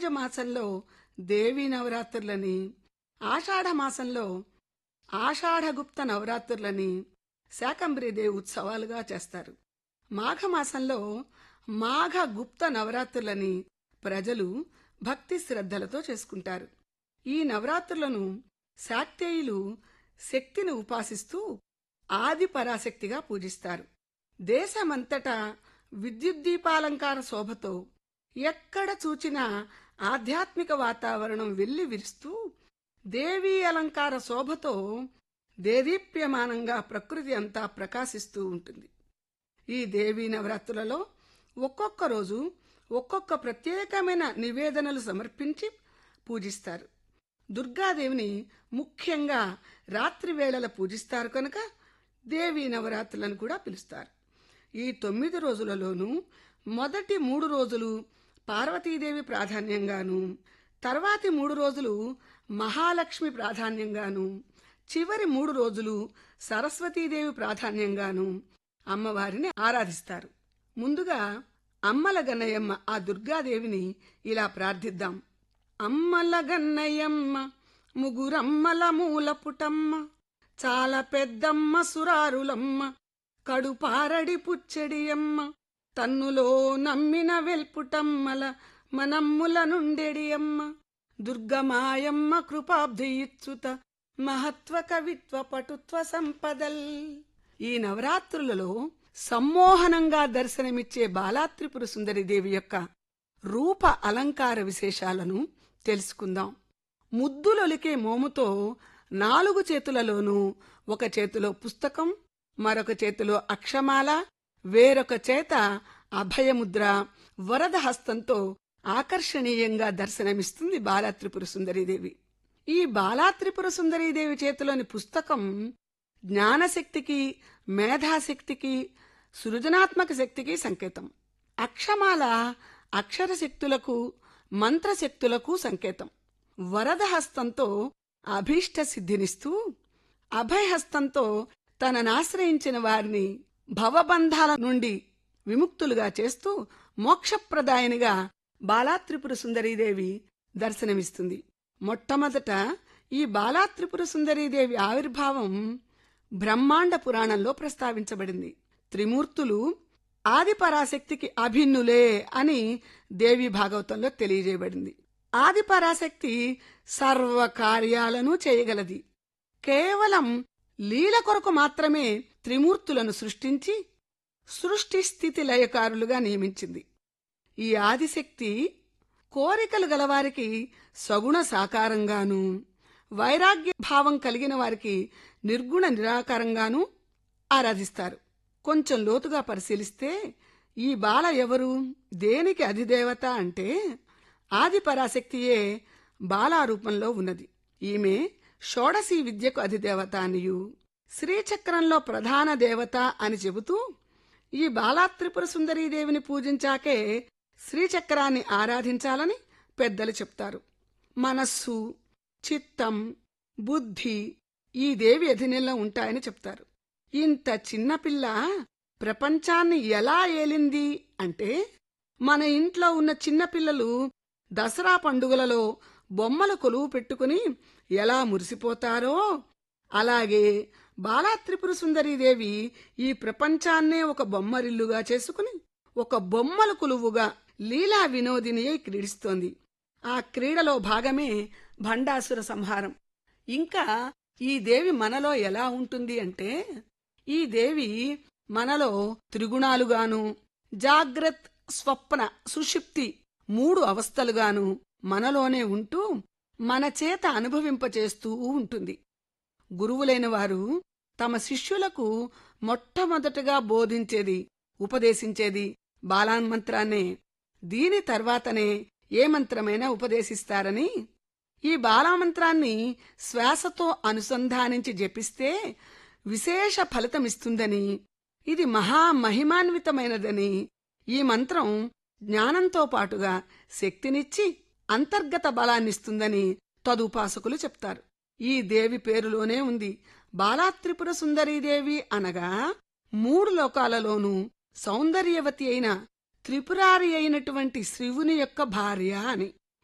ఆశ్వయుజ మాసంలో దేవీ నవరాత్రులని ఆషాఢ మాసంలో ఆషాఢగుప్త నవరాత్రులని శాకంబరీదేవి ఉత్సవాలుగా చేస్తారు మాఘమాసంలో మాఘ గుప్త నవరాత్రులని ప్రజలు భక్తి శ్రద్ధలతో చేసుకుంటారు ఈ నవరాత్రులను శాక్తేయులు శక్తిని ఉపాసిస్తూ ఆది పరాశక్తిగా పూజిస్తారు దేశమంతటా విద్యుద్దీపాలంకార శోభతో ఎక్కడ చూచినా ఆధ్యాత్మిక వాతావరణం వెల్లి విరుస్తూ దేవీ అలంకార శోభతో దేదీప్యమానంగా ప్రకృతి అంతా ప్రకాశిస్తూ ఉంటుంది ఈ దేవీ నవరాత్రులలో ఒక్కొక్క రోజు ఒక్కొక్క ప్రత్యేకమైన నివేదనలు సమర్పించి పూజిస్తారు దుర్గాదేవిని ముఖ్యంగా రాత్రి వేళల పూజిస్తారు కనుక దేవీ నవరాత్రులను కూడా పిలుస్తారు ఈ తొమ్మిది రోజులలోనూ మొదటి మూడు రోజులు పార్వతీదేవి ప్రాధాన్యంగాను తర్వాతి మూడు రోజులు మహాలక్ష్మి ప్రాధాన్యంగాను చివరి మూడు రోజులు సరస్వతీదేవి ప్రాధాన్యంగాను అమ్మవారిని ఆరాధిస్తారు ముందుగా అమ్మల గన్నయమ్మ ఆ దుర్గాదేవిని ఇలా ప్రార్థిద్దాం అమ్మల గన్నయమ్మ ముగురమ్మల మూల పుటమ్మ చాలా పెద్దమ్మ సురారులమ్మ కడుపారడి పుచ్చెడియమ్మ తన్నులో నమ్మిన వెల్పుటమ్మల మనమ్ముల నుండెడియమ్మ దుర్గమాయమ్మ కృపాబ్ధియుత్సుత మహత్వ కవిత్వ పటుత్వ సంపదల్ ఈ నవరాత్రులలో సమ్మోహనంగా దర్శనమిచ్చే బాలాత్రిపుర సుందరిదేవి యొక్క రూప అలంకార విశేషాలను తెలుసుకుందాం ముద్దులొలికే మోముతో నాలుగు చేతులలోనూ ఒక చేతిలో పుస్తకం మరొక చేతిలో అక్షమాల వేరొక చేత అభయముద్ర వరద హస్తంతో ఆకర్షణీయంగా దర్శనమిస్తుంది బాలాత్రిపుర సుందరీదేవి ఈ బాలాత్రిపుర సుందరీదేవి చేతిలోని పుస్తకం జ్ఞానశక్తికి మేధాశక్తికి సృజనాత్మక శక్తికి సంకేతం అక్షమాల అక్షర శక్తులకు మంత్రశక్తులకు సంకేతం వరద హస్తంతో అభీష్ట సిద్ధినిస్తూ అభయహస్తంతో తననాశ్రయించిన వారిని భవబంధాల నుండి విముక్తులుగా చేస్తూ మోక్షప్రదాయనిగా బాలాత్రిపుర సుందరీదేవి దర్శనమిస్తుంది మొట్టమొదట ఈ బాలాత్రిపుర సుందరీదేవి ఆవిర్భావం బ్రహ్మాండ పురాణంలో ప్రస్తావించబడింది త్రిమూర్తులు ఆది పరాశక్తికి అభిన్నులే అని దేవి భాగవతంలో తెలియజేయబడింది ఆది పరాశక్తి సర్వ కార్యాలను చేయగలది కేవలం లీల కొరకు మాత్రమే త్రిమూర్తులను సృష్టించి సృష్టి స్థితి లయకారులుగా నియమించింది ఈ ఆదిశక్తి కోరికలు గలవారికి సగుణ సాకారంగాను వైరాగ్య భావం కలిగిన వారికి నిర్గుణ నిరాకారంగాను ఆరాధిస్తారు కొంచెం లోతుగా పరిశీలిస్తే ఈ బాల ఎవరు దేనికి అధిదేవత అంటే ఆది పరాశక్తియే బాలా రూపంలో ఉన్నది ఈమె షోడశీ విద్యకు అధిదేవత అనియు శ్రీచక్రంలో ప్రధాన దేవత అని చెబుతూ ఈ బాలాత్రిపుర సుందరీదేవిని పూజించాకే శ్రీచక్రాన్ని ఆరాధించాలని పెద్దలు చెప్తారు మనస్సు చిత్తం బుద్ధి ఈ దేవి అధీనంలో ఉంటాయని చెప్తారు ఇంత చిన్నపిల్ల ప్రపంచాన్ని ఎలా ఏలింది అంటే మన ఇంట్లో ఉన్న చిన్నపిల్లలు దసరా పండుగలలో బొమ్మల కొలువు పెట్టుకుని ఎలా మురిసిపోతారో అలాగే బాలాత్రిపుర సుందరీదేవి ఈ ప్రపంచాన్నే ఒక బొమ్మరిల్లుగా చేసుకుని ఒక బొమ్మల కొలువుగా లీలా వినోదిని అయి క్రీడిస్తోంది ఆ క్రీడలో భాగమే భండాసుర సంహారం ఇంకా ఈ దేవి మనలో ఎలా ఉంటుంది అంటే ఈ దేవి మనలో త్రిగుణాలుగాను జాగ్రత్ స్వప్న సుషిప్తి మూడు అవస్థలుగాను మనలోనే ఉంటూ మన చేత అనుభవింపచేస్తూ ఉంటుంది గురువులైన వారు తమ శిష్యులకు మొట్టమొదటగా బోధించేది ఉపదేశించేది బాలాన్మంత్రాన్నే దీని తర్వాతనే ఏ మంత్రమైనా ఉపదేశిస్తారని ఈ బాలామంత్రాన్ని శ్వాసతో అనుసంధానించి జపిస్తే విశేష ఫలితమిస్తుందని ఇది మహామహిమాన్వితమైనదని ఈ మంత్రం జ్ఞానంతో పాటుగా శక్తినిచ్చి అంతర్గత బలాన్నిస్తుందని తదుపాసకులు చెప్తారు ఈ దేవి పేరులోనే ఉంది బాలాత్రిపుర సుందరీదేవి అనగా మూడు లోకాలలోనూ సౌందర్యవతి అయిన త్రిపురారి అయినటువంటి శివుని యొక్క భార్య అని